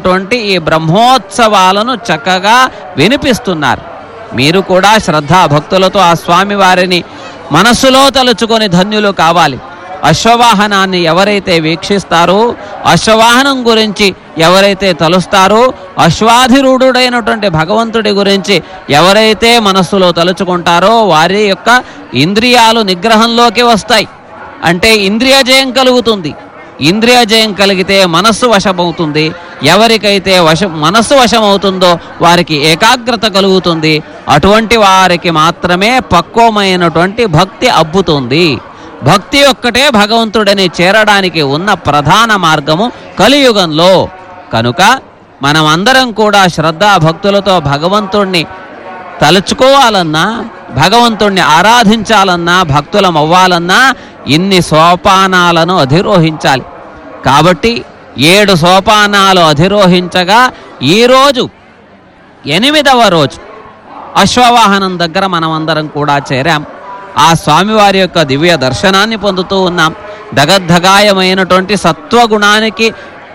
జరుగుతున్నటువంటి ఈ బ్రహ్మోత్సవాలను చక్కగా వినిపిస్తున్నారు మీరు కూడా శ్రద్ధా భక్తులతో ఆ స్వామి వారిని మనస్సులో తలుచుకొని ధన్యులు కావాలి అశ్వవాహనాన్ని ఎవరైతే వీక్షిస్తారో అశ్వవాహనం గురించి ఎవరైతే తలుస్తారో అశ్వాధిరూఢుడైనటువంటి భగవంతుడి గురించి ఎవరైతే మనస్సులో తలుచుకుంటారో వారి యొక్క ఇంద్రియాలు నిగ్రహంలోకి వస్తాయి అంటే ఇంద్రియ జయం కలుగుతుంది ఇంద్రియ జయం కలిగితే మనస్సు వశమవుతుంది ఎవరికైతే వశ మనస్సు వశమవుతుందో వారికి ఏకాగ్రత కలుగుతుంది అటువంటి వారికి మాత్రమే పక్వమైనటువంటి భక్తి అబ్బుతుంది భక్తి ఒక్కటే భగవంతుడిని చేరడానికి ఉన్న ప్రధాన మార్గము కలియుగంలో కనుక మనం అందరం కూడా శ్రద్ధా భక్తులతో భగవంతుణ్ణి తలుచుకోవాలన్నా భగవంతుణ్ణి ఆరాధించాలన్నా భక్తులం అవ్వాలన్నా ఇన్ని సోపానాలను అధిరోహించాలి కాబట్టి ఏడు సోపానాలు అధిరోహించగా ఈరోజు ఎనిమిదవ రోజు అశ్వవాహనం దగ్గర మనం అందరం కూడా చేరాం ఆ స్వామివారి యొక్క దివ్య దర్శనాన్ని పొందుతూ ఉన్నాం దగద్ధగాయమైనటువంటి సత్వగుణానికి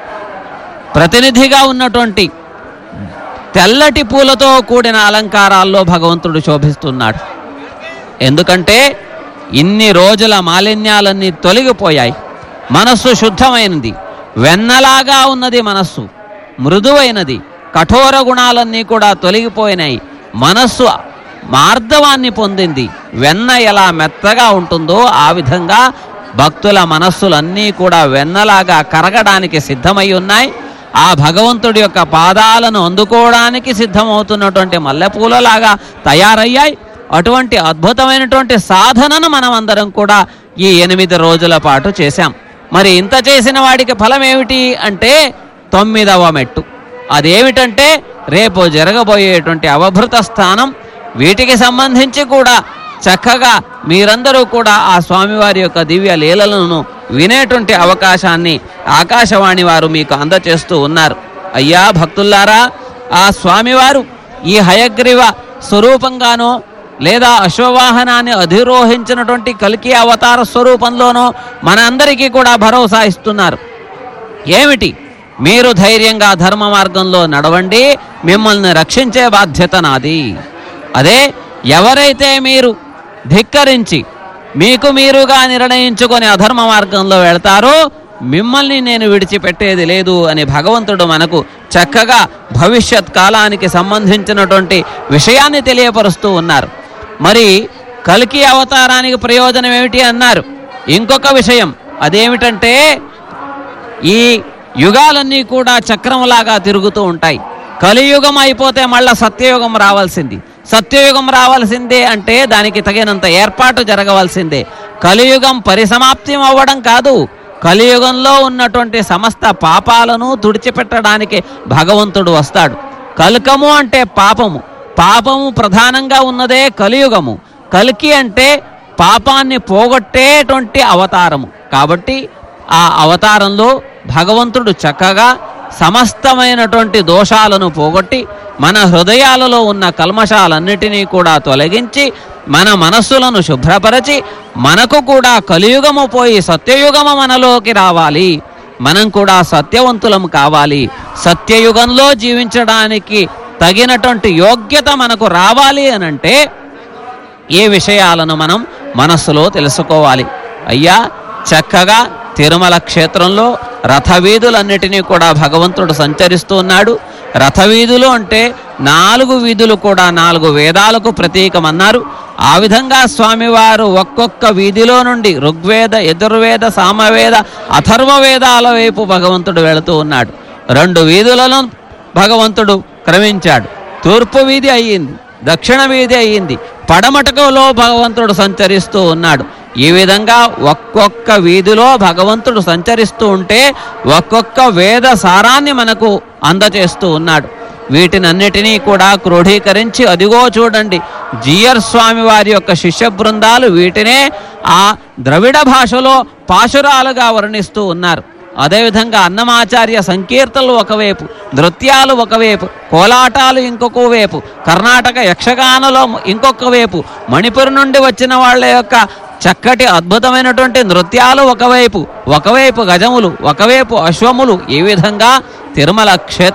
ప్రతినిధిగా ఉన్నటువంటి తెల్లటి పూలతో కూడిన అలంకారాల్లో భగవంతుడు శోభిస్తున్నాడు ఎందుకంటే ఇన్ని రోజుల మాలిన్యాలన్నీ తొలగిపోయాయి మనస్సు శుద్ధమైనది వెన్నలాగా ఉన్నది మనస్సు మృదువైనది కఠోర గుణాలన్నీ కూడా తొలగిపోయినాయి మనస్సు మార్ధవాన్ని పొందింది వెన్న ఎలా మెత్తగా ఉంటుందో ఆ విధంగా భక్తుల మనస్సులన్నీ కూడా వెన్నలాగా కరగడానికి సిద్ధమై ఉన్నాయి ఆ భగవంతుడి యొక్క పాదాలను అందుకోవడానికి సిద్ధమవుతున్నటువంటి మల్లెపూలలాగా తయారయ్యాయి అటువంటి అద్భుతమైనటువంటి సాధనను మనం అందరం కూడా ఈ ఎనిమిది రోజుల పాటు చేశాం మరి ఇంత చేసిన వాడికి ఫలం ఏమిటి అంటే తొమ్మిదవ మెట్టు అదేమిటంటే రేపు జరగబోయేటువంటి అవభృత స్థానం వీటికి సంబంధించి కూడా చక్కగా మీరందరూ కూడా ఆ స్వామివారి యొక్క దివ్య లీలలను వినేటువంటి అవకాశాన్ని ఆకాశవాణి వారు మీకు అందచేస్తూ ఉన్నారు అయ్యా భక్తుల్లారా ఆ స్వామివారు ఈ హయగ్రీవ స్వరూపంగానో లేదా అశ్వవాహనాన్ని అధిరోహించినటువంటి కల్కి అవతార స్వరూపంలోనో మనందరికీ కూడా భరోసా ఇస్తున్నారు ఏమిటి మీరు ధైర్యంగా ధర్మ మార్గంలో నడవండి మిమ్మల్ని రక్షించే బాధ్యత నాది అదే ఎవరైతే మీరు ధిక్కరించి మీకు మీరుగా నిర్ణయించుకొని అధర్మ మార్గంలో వెళ్తారో మిమ్మల్ని నేను విడిచిపెట్టేది లేదు అని భగవంతుడు మనకు చక్కగా భవిష్యత్ కాలానికి సంబంధించినటువంటి విషయాన్ని తెలియపరుస్తూ ఉన్నారు మరి కల్కి అవతారానికి ప్రయోజనం ఏమిటి అన్నారు ఇంకొక విషయం అదేమిటంటే ఈ యుగాలన్నీ కూడా చక్రంలాగా తిరుగుతూ ఉంటాయి కలియుగం అయిపోతే మళ్ళా సత్యయుగం రావాల్సింది సత్యయుగం రావాల్సిందే అంటే దానికి తగినంత ఏర్పాటు జరగవలసిందే కలియుగం పరిసమాప్తి అవ్వడం కాదు కలియుగంలో ఉన్నటువంటి సమస్త పాపాలను తుడిచిపెట్టడానికి భగవంతుడు వస్తాడు కల్కము అంటే పాపము పాపము ప్రధానంగా ఉన్నదే కలియుగము కలికి అంటే పాపాన్ని పోగొట్టేటువంటి అవతారము కాబట్టి ఆ అవతారంలో భగవంతుడు చక్కగా సమస్తమైనటువంటి దోషాలను పోగొట్టి మన హృదయాలలో ఉన్న కల్మషాలన్నిటినీ కూడా తొలగించి మన మనస్సులను శుభ్రపరచి మనకు కూడా కలియుగము పోయి సత్యయుగము మనలోకి రావాలి మనం కూడా సత్యవంతులం కావాలి సత్యయుగంలో జీవించడానికి తగినటువంటి యోగ్యత మనకు రావాలి అనంటే ఏ విషయాలను మనం మనస్సులో తెలుసుకోవాలి అయ్యా చక్కగా తిరుమల క్షేత్రంలో రథవీధులన్నిటినీ కూడా భగవంతుడు సంచరిస్తూ ఉన్నాడు రథవీధులు అంటే నాలుగు వీధులు కూడా నాలుగు వేదాలకు ప్రతీకమన్నారు ఆ విధంగా స్వామివారు ఒక్కొక్క వీధిలో నుండి ఋగ్వేద యజుర్వేద సామవేద అథర్వ వేదాల వైపు భగవంతుడు వెళుతూ ఉన్నాడు రెండు వీధులను భగవంతుడు క్రమించాడు తూర్పు వీధి అయ్యింది దక్షిణ వీధి అయ్యింది పడమటకులో భగవంతుడు సంచరిస్తూ ఉన్నాడు ఈ విధంగా ఒక్కొక్క వీధిలో భగవంతుడు సంచరిస్తూ ఉంటే ఒక్కొక్క వేద సారాన్ని మనకు అందచేస్తూ ఉన్నాడు వీటినన్నిటినీ కూడా క్రోఢీకరించి అదిగో చూడండి జియర్ స్వామి వారి యొక్క శిష్య బృందాలు వీటినే ఆ ద్రవిడ భాషలో పాశురాలుగా వర్ణిస్తూ ఉన్నారు అదేవిధంగా అన్నమాచార్య సంకీర్తనలు ఒకవైపు నృత్యాలు ఒకవైపు కోలాటాలు ఇంకొక వైపు కర్ణాటక యక్షగానలో ఇంకొక వైపు మణిపురం నుండి వచ్చిన వాళ్ళ యొక్క చక్కటి అద్భుతమైనటువంటి నృత్యాలు ఒకవైపు ఒకవైపు గజములు ఒకవైపు అశ్వములు ఈ విధంగా తిరుమల క్షేత్ర